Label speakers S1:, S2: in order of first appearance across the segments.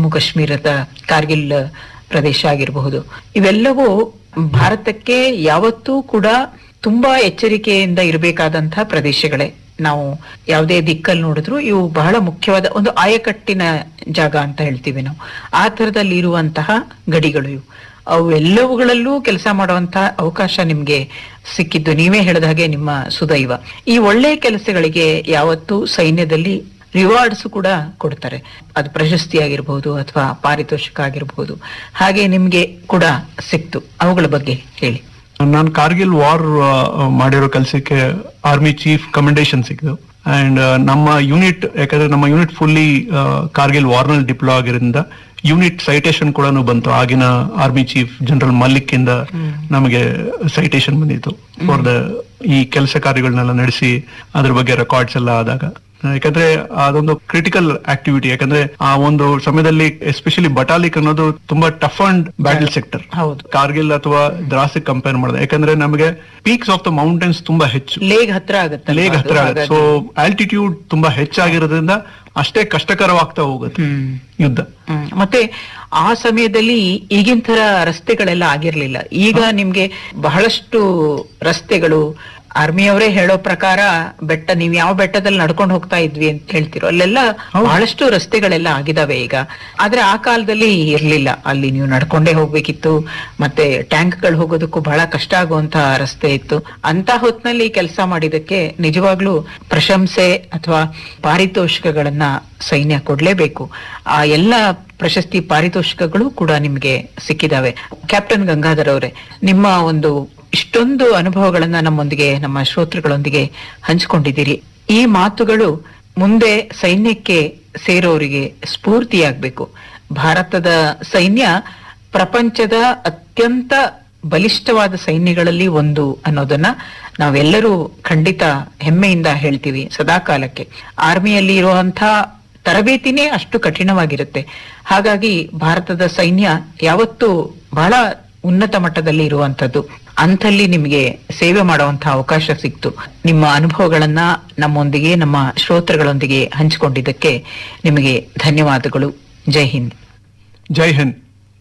S1: ಜಮ್ಮು ಕಾಶ್ಮೀರದ ಕಾರ್ಗಿಲ್ ಪ್ರದೇಶ ಆಗಿರಬಹುದು ಇವೆಲ್ಲವೂ ಭಾರತಕ್ಕೆ ಯಾವತ್ತೂ ಕೂಡ ತುಂಬಾ ಎಚ್ಚರಿಕೆಯಿಂದ ಇರಬೇಕಾದಂತಹ ಪ್ರದೇಶಗಳೇ ನಾವು ಯಾವುದೇ ದಿಕ್ಕಲ್ಲಿ ನೋಡಿದ್ರು ಇವು ಬಹಳ ಮುಖ್ಯವಾದ ಒಂದು ಆಯಕಟ್ಟಿನ ಜಾಗ ಅಂತ ಹೇಳ್ತೀವಿ ನಾವು ಆ ತರದಲ್ಲಿ ಇರುವಂತಹ ಗಡಿಗಳು ಇವು ಅವು ಎಲ್ಲವುಗಳಲ್ಲೂ ಕೆಲಸ ಮಾಡುವಂತಹ ಅವಕಾಶ ನಿಮ್ಗೆ ಸಿಕ್ಕಿದ್ದು ನೀವೇ ಹೇಳಿದ ಹಾಗೆ ನಿಮ್ಮ ಸುದೈವ ಈ ಒಳ್ಳೆ ಕೆಲಸಗಳಿಗೆ ಯಾವತ್ತೂ ಸೈನ್ಯದಲ್ಲಿ ರಿವಾರ್ಡ್ಸ್ ಕೂಡ ಕೊಡ್ತಾರೆ ಅದು ಪ್ರಶಸ್ತಿ ಆಗಿರ್ಬಹುದು ಅಥವಾ ಪಾರಿತೋಷಿಕ ಆಗಿರ್ಬಹುದು ಹಾಗೆ ನಿಮ್ಗೆ ಕೂಡ ಸಿಕ್ತು ಅವುಗಳ ಬಗ್ಗೆ ಹೇಳಿ
S2: ನಾನು ಕಾರ್ಗಿಲ್ ವಾರ್ ಮಾಡಿರೋ ಕೆಲಸಕ್ಕೆ ಆರ್ಮಿ ಚೀಫ್ ಕಮೆಂಡೇಶನ್ ಸಿಕ್ತು ಅಂಡ್ ನಮ್ಮ ಯೂನಿಟ್ ಯಾಕಂದ್ರೆ ನಮ್ಮ ಯೂನಿಟ್ ಫುಲ್ಲಿ ಕಾರ್ಗಿಲ್ ವಾರ್ ನಲ್ಲಿ ಡಿಪ್ಲೋ ಆಗಿರೋದ್ರಿಂದ ಯೂನಿಟ್ ಸೈಟೇಷನ್ ಕೂಡ ಬಂತು ಆಗಿನ ಆರ್ಮಿ ಚೀಫ್ ಜನರಲ್ ಮಲ್ಲಿಕ್ ಇಂದ ನಮಗೆ ಸೈಟೇಷನ್ ಬಂದಿತ್ತು ಫಾರ್ ದ ಈ ಕೆಲಸ ಕಾರ್ಯಗಳನ್ನೆಲ್ಲ ನಡೆಸಿ ಅದ್ರ ಬಗ್ಗೆ ರೆಕಾರ್ಡ್ಸ್ ಎಲ್ಲ ಆದಾಗ ಯಾಕಂದ್ರೆ ಅದೊಂದು ಕ್ರಿಟಿಕಲ್ ಆಕ್ಟಿವಿಟಿ ಯಾಕಂದ್ರೆ ಆ ಒಂದು ಸಮಯದಲ್ಲಿ ಎಸ್ಪೆಷಲಿ ಬಟಾಲಿಕ್ ಅನ್ನೋದು ತುಂಬಾ ಟಫ್ ಅಂಡ್ ಬ್ಯಾಟಲ್ ಸೆಕ್ಟರ್
S1: ಹೌದು
S2: ಕಾರ್ಗಿಲ್ ಅಥವಾ ದ್ರಾಸಿಗೆ ಕಂಪೇರ್ ಮಾಡಿದೆ ಯಾಕಂದ್ರೆ ನಮಗೆ ಪೀಕ್ಸ್ ಆಫ್ ದ ಮೌಂಟೇನ್ಸ್ ತುಂಬಾ ಹೆಚ್ಚು
S1: ಲೇಗ್ ಹತ್ರ ಆಗುತ್ತೆ
S2: ಲೇಗ್ ಹತ್ರ ಆಗುತ್ತೆ ಸೊ ಆಲ್ಟಿಟ್ಯೂಡ್ ತುಂಬಾ ಹೆಚ್ಚಾಗಿರೋದ್ರಿಂದ ಅಷ್ಟೇ ಕಷ್ಟಕರವಾಗ್ತಾ ಹೋಗುತ್ತೆ
S1: ಹ್ಮ್
S2: ಯುದ್ಧ
S1: ಹ್ಮ್. ಮತ್ತೆ ಆ ಸಮಯದಲ್ಲಿ ಈಗಿನ ತರ ರಸ್ತೆಗಳೆಲ್ಲ ಆಗಿರ್ಲಿಲ್ಲ ಈಗ ನಿಮ್ಗೆ ಬಹಳಷ್ಟು ರಸ್ತೆಗಳು ಆರ್ಮಿಯವರೇ ಹೇಳೋ ಪ್ರಕಾರ ಬೆಟ್ಟ ನೀವ್ ಯಾವ ಬೆಟ್ಟದಲ್ಲಿ ನಡ್ಕೊಂಡು ಹೋಗ್ತಾ ಇದ್ವಿ ಅಂತ ಹೇಳ್ತಿರೋ ಅಲ್ಲೆಲ್ಲ ಬಹಳಷ್ಟು ರಸ್ತೆಗಳೆಲ್ಲ ಆಗಿದಾವೆ ಈಗ ಆದ್ರೆ ಆ ಕಾಲದಲ್ಲಿ ಇರ್ಲಿಲ್ಲ ಅಲ್ಲಿ ನೀವು ನಡ್ಕೊಂಡೇ ಹೋಗ್ಬೇಕಿತ್ತು ಮತ್ತೆ ಟ್ಯಾಂಕ್ಗಳು ಹೋಗೋದಕ್ಕೂ ಬಹಳ ಕಷ್ಟ ಆಗುವಂತ ರಸ್ತೆ ಇತ್ತು ಅಂತ ಹೊತ್ನಲ್ಲಿ ಕೆಲಸ ಮಾಡಿದಕ್ಕೆ ನಿಜವಾಗ್ಲೂ ಪ್ರಶಂಸೆ ಅಥವಾ ಪಾರಿತೋಷಿಕಗಳನ್ನ ಸೈನ್ಯ ಕೊಡ್ಲೇಬೇಕು ಆ ಎಲ್ಲ ಪ್ರಶಸ್ತಿ ಪಾರಿತೋಷಿಕಗಳು ಕೂಡ ನಿಮ್ಗೆ ಸಿಕ್ಕಿದಾವೆ ಕ್ಯಾಪ್ಟನ್ ಗಂಗಾಧರ್ ಅವರೇ ನಿಮ್ಮ ಒಂದು ಇಷ್ಟೊಂದು ಅನುಭವಗಳನ್ನ ನಮ್ಮೊಂದಿಗೆ ನಮ್ಮ ಶ್ರೋತೃಗಳೊಂದಿಗೆ ಹಂಚಿಕೊಂಡಿದ್ದೀರಿ ಈ ಮಾತುಗಳು ಮುಂದೆ ಸೈನ್ಯಕ್ಕೆ ಸೇರೋರಿಗೆ ಸ್ಫೂರ್ತಿಯಾಗಬೇಕು ಭಾರತದ ಸೈನ್ಯ ಪ್ರಪಂಚದ ಅತ್ಯಂತ ಬಲಿಷ್ಠವಾದ ಸೈನ್ಯಗಳಲ್ಲಿ ಒಂದು ಅನ್ನೋದನ್ನ ನಾವೆಲ್ಲರೂ ಖಂಡಿತ ಹೆಮ್ಮೆಯಿಂದ ಹೇಳ್ತೀವಿ ಸದಾಕಾಲಕ್ಕೆ ಆರ್ಮಿಯಲ್ಲಿ ಇರುವಂತಹ ತರಬೇತಿನೇ ಅಷ್ಟು ಕಠಿಣವಾಗಿರುತ್ತೆ ಹಾಗಾಗಿ ಭಾರತದ ಸೈನ್ಯ ಯಾವತ್ತೂ ಬಹಳ ಉನ್ನತ ಮಟ್ಟದಲ್ಲಿ ಇರುವಂತದ್ದು ಅಂಥಲ್ಲಿ ನಿಮಗೆ ಸೇವೆ ಮಾಡುವಂತಹ ಅವಕಾಶ ಸಿಕ್ತು ನಿಮ್ಮ ಅನುಭವಗಳನ್ನ ನಮ್ಮೊಂದಿಗೆ ನಮ್ಮ ಶ್ರೋತೃಗಳೊಂದಿಗೆ ಹಂಚಿಕೊಂಡಿದ್ದಕ್ಕೆ ನಿಮಗೆ ಧನ್ಯವಾದಗಳು ಜೈ ಹಿಂದ್
S2: ಜೈ ಹಿಂದ್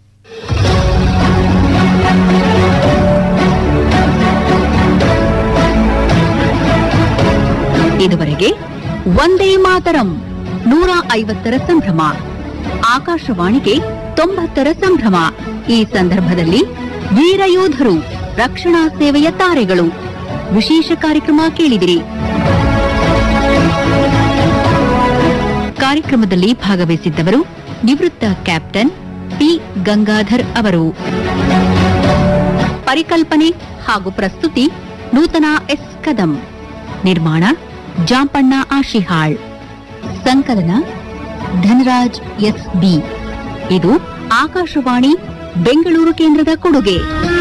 S3: ಇದುವರೆಗೆ ಒಂದೇ ಮಾತರಂ ನೂರ ಐವತ್ತರ ಸಂಭ್ರಮ ಆಕಾಶವಾಣಿಗೆ ತೊಂಬತ್ತರ ಸಂಭ್ರಮ ಈ ಸಂದರ್ಭದಲ್ಲಿ ವೀರಯೋಧರು ರಕ್ಷಣಾ ಸೇವೆಯ ತಾರೆಗಳು ವಿಶೇಷ ಕಾರ್ಯಕ್ರಮ ಕೇಳಿದಿರಿ ಕಾರ್ಯಕ್ರಮದಲ್ಲಿ ಭಾಗವಹಿಸಿದ್ದವರು ನಿವೃತ್ತ ಕ್ಯಾಪ್ಟನ್ ಪಿ ಗಂಗಾಧರ್ ಅವರು ಪರಿಕಲ್ಪನೆ ಹಾಗೂ ಪ್ರಸ್ತುತಿ ನೂತನ ಎಸ್ ಕದಂ ನಿರ್ಮಾಣ ಜಾಂಪಣ್ಣ ಆಶಿಹಾಳ್ ಸಂಕಲನ ಧನರಾಜ್ ಎಸ್ ಬಿ ಇದು ಆಕಾಶವಾಣಿ ಬೆಂಗಳೂರು ಕೇಂದ್ರದ ಕೊಡುಗೆ